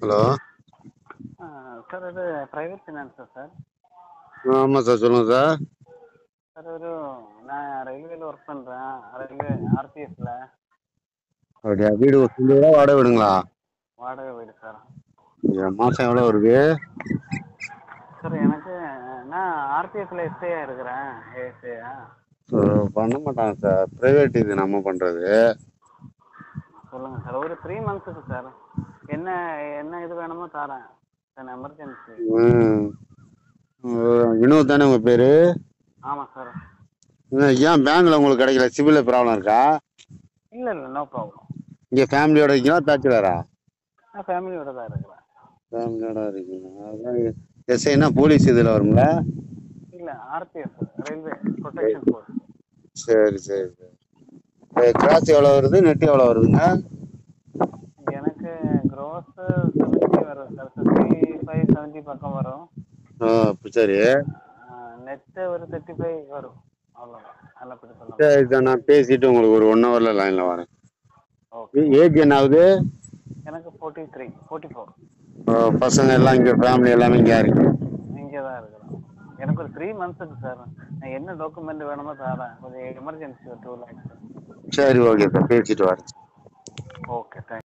hello sir ഇത് private ഫിനാൻസാ sir ஆமாம் சார் சொல்லுங்கள் சார் சார் ஒரு நான் ரயில்வேல ஒர்க் பண்ணுறேன் ரயில்வே ஆர்பிஎஸ்ல அப்படியா வீடு ஒரு சொந்த வீடா வாடகை வீடுங்களா வாடகை வீடு சார் என் மாதம் எவ்வளோ வருது சார் எனக்கு நான் ஆர்பிஎஸ்ல எஸ்ஐயா இருக்கிறேன் ஏஎஸ்ஐயா ஸோ பண்ண மாட்டாங்க சார் ப்ரைவேட் இது நம்ம பண்ணுறது சொல்லுங்கள் சார் ஒரு த்ரீ மந்த்ஸுக்கு சார் என்ன என்ன இது வேணுமோ தரேன் சார் எமர்ஜென்சி ம் வினோத் தானே உங்கள் பேர் ஆமாம் சார் ஏன் பேங்க்கில் உங்களுக்கு கிடைக்கல சிபிலில் ப்ராப்ளம் இருக்கா இல்லை இல்லை நோ ப்ராப்ளம் இங்கே ஃபேமிலியோட இருக்கீங்களா பேச்சுலரா நான் ஃபேமிலியோட தான் இருக்கிறேன் ஃபேமிலியோட இருக்கீங்க அதான் எஸ்ஐனா போலீஸ் இதில் வருங்களா இல்லை ஆர்பிஎஸ் ரயில்வே ப்ரொடெக்ஷன் ஃபோர்ஸ் சரி சரி சரி கிராஸ் எவ்வளோ வருது நெட் எவ்வளோ வருதுங்க எனக்கு க்ரோஸ் செவன்ட்டி வரும் சார் ஃபிஃப்டி ஃபைவ் செவன்ட்டி பக்கம் வரும் ஆ சரி நெட்டு ஒரு தேர்ட்டி ஃபைவ் வரும் அவ்வளோதான் அதில் அப்படி சொல்ல சரி சார் நான் பேசிட்டு உங்களுக்கு ஒரு ஒன் ஹவரில் லைனில் வரேன் ஓகே ஏஜ் என்ன ஆகுது எனக்கு ஃபோர்ட்டி த்ரீ ஃபோர்ட்டி ஃபோர் ஆ, பசங்க எல்லாம் இங்கே ஃபேமிலி எல்லாமே இங்கே இருக்கு இங்கே தான் இருக்கிறோம் எனக்கு ஒரு த்ரீ மந்த்ஸுக்கு சார் நான் என்ன டாக்குமெண்ட் வேணுமோ தரேன் கொஞ்சம் எமர்ஜென்சி ஒரு டூ லேக்ஸ் சரி ஓகே சார் பேசிட்டு வரேன் ஓகே தேங்க்ஸ்